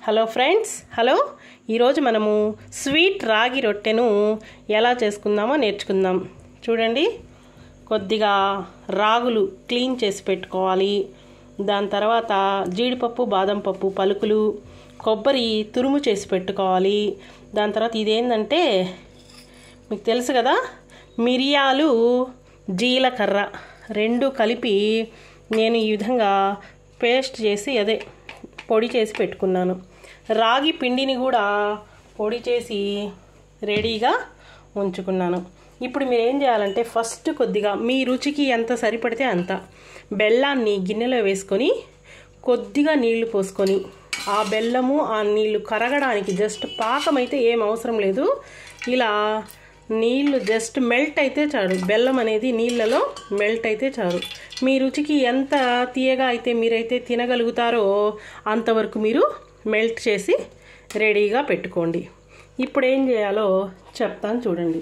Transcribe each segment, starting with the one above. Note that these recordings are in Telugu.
హలో ఫ్రెండ్స్ హలో ఈరోజు మనము స్వీట్ రాగి రొట్టెను ఎలా చేసుకుందామో నేర్చుకుందాం చూడండి కొద్దిగా రాగులు క్లీన్ చేసి పెట్టుకోవాలి దాని తర్వాత జీడిపప్పు బాదం పప్పు పలుకులు కొబ్బరి తురుము చేసి పెట్టుకోవాలి దాని తర్వాత ఇదేంటంటే మీకు తెలుసు కదా మిరియాలు జీలకర్ర రెండు కలిపి నేను ఈ విధంగా పేస్ట్ చేసి అదే పొడి చేసి పెట్టుకున్నాను రాగి పిండిని కూడా పొడి చేసి రెడీగా ఉంచుకున్నాను ఇప్పుడు మీరు ఏం చేయాలంటే ఫస్ట్ కొద్దిగా మీ రుచికి ఎంత సరిపడితే అంత బెల్లాన్ని గిన్నెలో వేసుకొని కొద్దిగా నీళ్లు పోసుకొని ఆ బెల్లము ఆ నీళ్లు కరగడానికి జస్ట్ పాకం అయితే ఏం అవసరం లేదు ఇలా నీళ్లు జస్ట్ మెల్ట్ అయితే చాలు బెల్లం అనేది నీళ్ళలో మెల్ట్ అయితే చాలు మీ రుచికి ఎంత తీయగా అయితే మీరైతే తినగలుగుతారో అంతవరకు మీరు మెల్ట్ చేసి రెడీగా పెట్టుకోండి ఇప్పుడు ఏం చేయాలో చెప్తాను చూడండి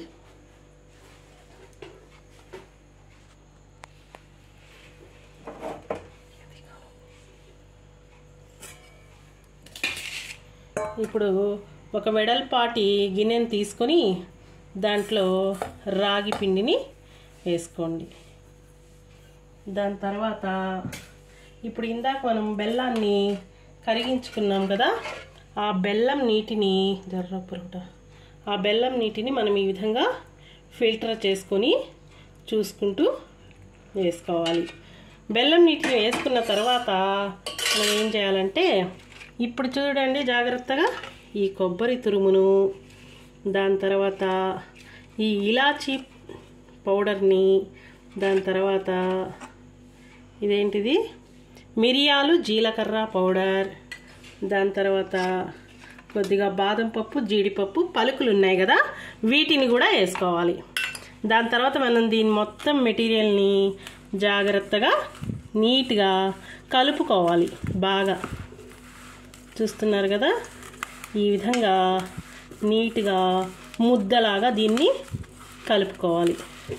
ఇప్పుడు ఒక వెడల్పాటి గిన్నెని తీసుకొని దాంట్లో రాగి పిండిని వేసుకోండి దాని తర్వాత ఇప్పుడు ఇందాక మనం బెల్లాన్ని కరిగించుకున్నాం కదా ఆ బెల్లం నీటిని జర్రపురుట ఆ బెల్లం నీటిని మనం ఈ విధంగా ఫిల్టర్ చేసుకొని చూసుకుంటూ వేసుకోవాలి బెల్లం నీటిని వేసుకున్న తర్వాత మనం ఏం చేయాలంటే ఇప్పుడు చూడండి జాగ్రత్తగా ఈ కొబ్బరి తురుమును దాని తర్వాత ఈ ఇలాచీ పౌడర్ని దాని తర్వాత ఇదేంటిది మిరియాలు జీలకర్ర పౌడర్ దాని తర్వాత కొద్దిగా బాదం పప్పు జీడిపప్పు పలుకులు ఉన్నాయి కదా వీటిని కూడా వేసుకోవాలి దాని తర్వాత మనం దీని మొత్తం మెటీరియల్ని జాగ్రత్తగా నీట్గా కలుపుకోవాలి బాగా చూస్తున్నారు కదా ఈ విధంగా నీట్గా ముద్దలాగా దీన్ని కలుపుకోవాలి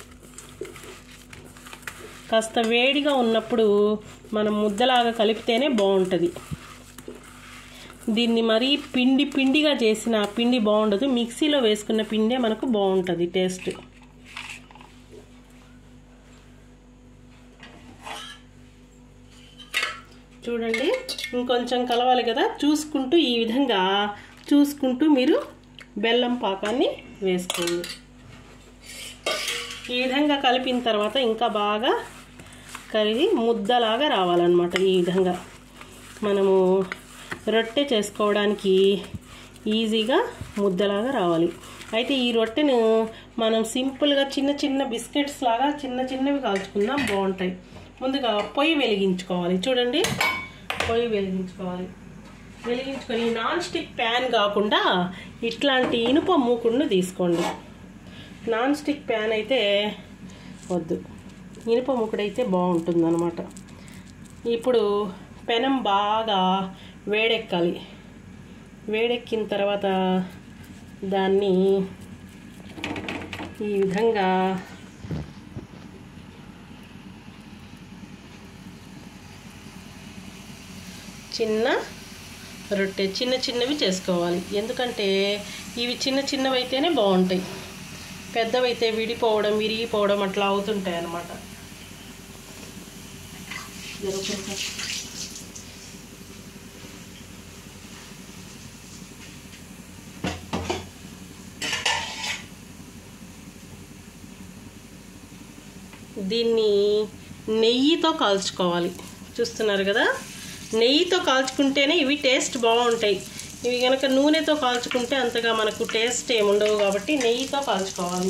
కాస్త వేడిగా ఉన్నప్పుడు మనం ముద్దలాగా కలిపితేనే బాగుంటుంది దీన్ని మరీ పిండి పిండిగా చేసిన పిండి బాగుండదు మిక్సీలో వేసుకున్న పిండే మనకు బాగుంటుంది టేస్ట్ చూడండి ఇంకొంచెం కలవాలి కదా చూసుకుంటూ ఈ విధంగా చూసుకుంటూ మీరు బెల్లం పాకాన్ని వేసుకోండి ఈ విధంగా కలిపిన తర్వాత ఇంకా బాగా కరిగి ముద్దలాగా రావాలన్నమాట ఈ విధంగా మనము రొట్టె చేసుకోవడానికి ఈజీగా ముద్దలాగా రావాలి అయితే ఈ రొట్టెను మనం సింపుల్గా చిన్న చిన్న బిస్కెట్స్ లాగా చిన్న చిన్నవి కాల్చుకుందాం బాగుంటాయి ముందుగా పొయ్యి వెలిగించుకోవాలి చూడండి పొయ్యి వెలిగించుకోవాలి వెలిగించుకొని నాన్ స్టిక్ ప్యాన్ కాకుండా ఇట్లాంటి ఇనుప మూకుడును తీసుకోండి నాన్ స్టిక్ ప్యాన్ అయితే వద్దు ఇనుప మూకుడైతే బాగుంటుంది అనమాట ఇప్పుడు పెనం బాగా వేడెక్కాలి వేడెక్కిన తర్వాత దాన్ని ఈ విధంగా చిన్న రొట్టె చిన్న చిన్నవి చేసుకోవాలి ఎందుకంటే ఇవి చిన్న చిన్నవి అయితేనే బాగుంటాయి పెద్దవైతే విడిపోవడం విరిగిపోవడం అట్లా అవుతుంటాయి అన్నమాట దీన్ని నెయ్యితో కాల్చుకోవాలి చూస్తున్నారు కదా నెయ్యితో కాల్చుకుంటేనే ఇవి టేస్ట్ బాగుంటాయి ఇవి కనుక నూనెతో కాల్చుకుంటే అంతగా మనకు టేస్ట్ ఏముండవు కాబట్టి నెయ్యితో కాల్చుకోవాలి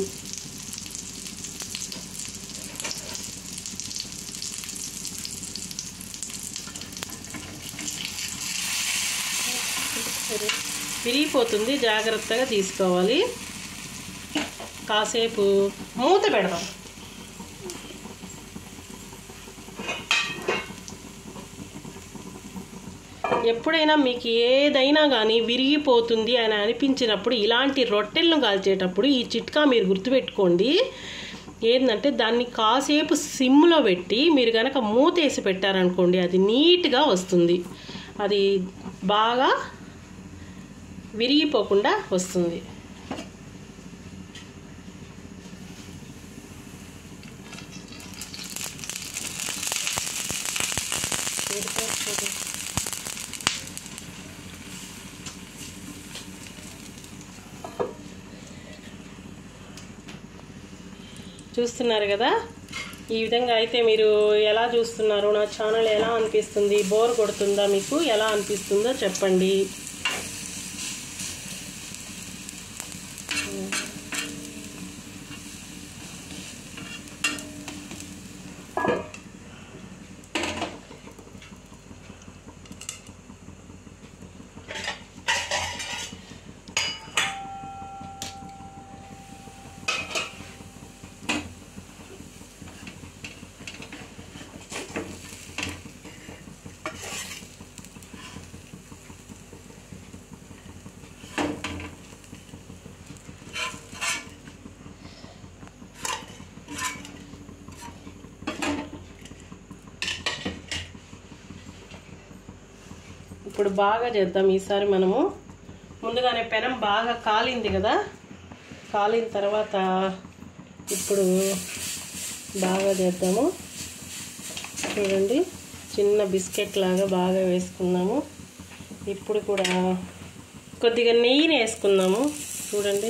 విరిగిపోతుంది జాగ్రత్తగా తీసుకోవాలి కాసేపు మూత పెడదాం ఎప్పుడైనా మీకు ఏదైనా కానీ విరిగిపోతుంది అని అనిపించినప్పుడు ఇలాంటి రొట్టెలను కాల్చేటప్పుడు ఈ చిట్కా మీరు గుర్తుపెట్టుకోండి ఏంటంటే దాన్ని కాసేపు సిమ్లో పెట్టి మీరు కనుక మూతేసి పెట్టారనుకోండి అది నీట్గా వస్తుంది అది బాగా విరిగిపోకుండా వస్తుంది చూస్తున్నారు కదా ఈ విధంగా అయితే మీరు ఎలా చూస్తున్నారు నా ఛానల్ ఎలా అనిపిస్తుంది బోర్ కొడుతుందా మీకు ఎలా అనిపిస్తుందో చెప్పండి ఇప్పుడు బాగా చేద్దాం ఈసారి మనము ముందుగానే పెనం బాగా కాలింది కదా కాలిన తర్వాత ఇప్పుడు బాగా చేద్దాము చూడండి చిన్న బిస్కెట్ లాగా బాగా వేసుకున్నాము ఇప్పుడు కూడా కొద్దిగా నెయ్యిని వేసుకున్నాము చూడండి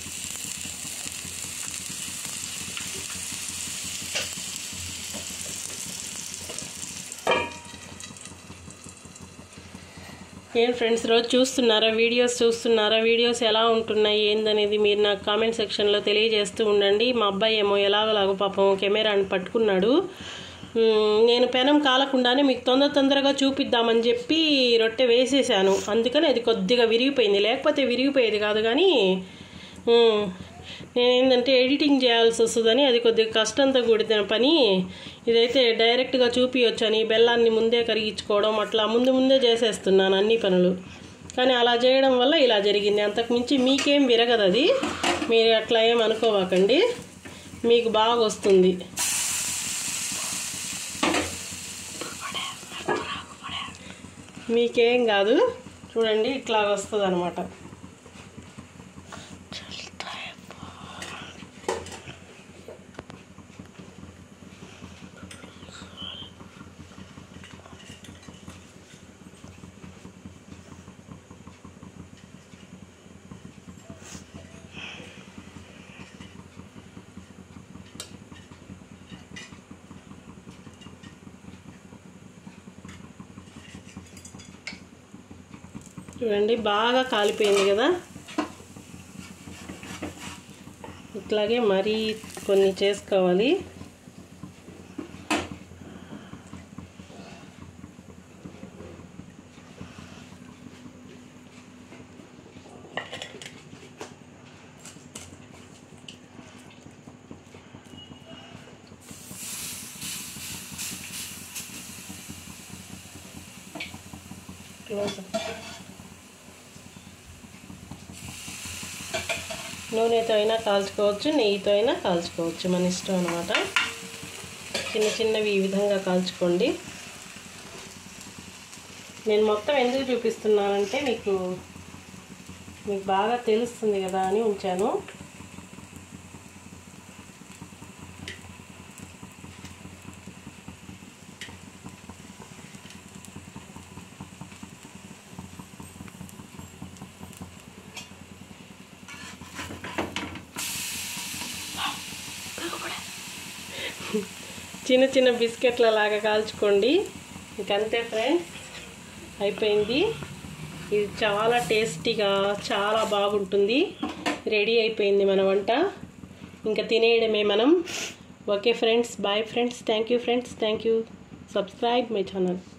ఏం ఫ్రెండ్స్ రోజు చూస్తున్నారా వీడియోస్ చూస్తున్నారా వీడియోస్ ఎలా ఉంటున్నాయి ఏందనేది మీరు నాకు కామెంట్ సెక్షన్లో తెలియజేస్తూ ఉండండి మా అబ్బాయి ఏమో ఎలాగోలాగో పాపం కెమెరాని పట్టుకున్నాడు మ్, నేను పెనం కాలకుండానే మీకు తొందర తొందరగా చూపిద్దామని చెప్పి రొట్టె వేసేసాను అందుకని అది కొద్దిగా విరిగిపోయింది లేకపోతే విరిగిపోయేది కాదు కానీ మ్, నేనేంటంటే ఎడిటింగ్ చేయాల్సి వస్తుందని అది కొద్దిగా కష్టంతో కూడిన పని ఇదైతే డైరెక్ట్గా చూపించొచ్చని బెల్లాన్ని ముందే కరిగించుకోవడం అట్లా ముందు ముందే చేసేస్తున్నాను అన్ని పనులు కానీ అలా చేయడం వల్ల ఇలా జరిగింది అంతకుమించి మీకేం విరగదు అది మీరు అట్లా ఏం అనుకోవాకండి మీకు బాగా వస్తుంది మీకేం కాదు చూడండి ఇట్లా వస్తుంది అనమాట చూడండి బాగా కాలిపోయింది కదా ఇట్లాగే మరీ కొన్ని చేసుకోవాలి క్లోజ్ నూనెతో అయినా కాల్చుకోవచ్చు నెయ్యితో అయినా కాల్చుకోవచ్చు మన ఇష్టం అనమాట చిన్న చిన్నవి ఈ విధంగా కాల్చుకోండి నేను మొత్తం ఎందుకు చూపిస్తున్నానంటే మీకు మీకు బాగా తెలుస్తుంది కదా అని ఉంచాను చిన్న చిన్న బిస్కెట్ల లాగా కాల్చుకోండి ఇంకంతే ఫ్రెండ్స్ అయిపోయింది ఇది చాలా టేస్టీగా చాలా బాగుంటుంది రెడీ అయిపోయింది మన వంట ఇంకా తినేయడమే మనం okay friends bye friends thank you friends thank you subscribe my channel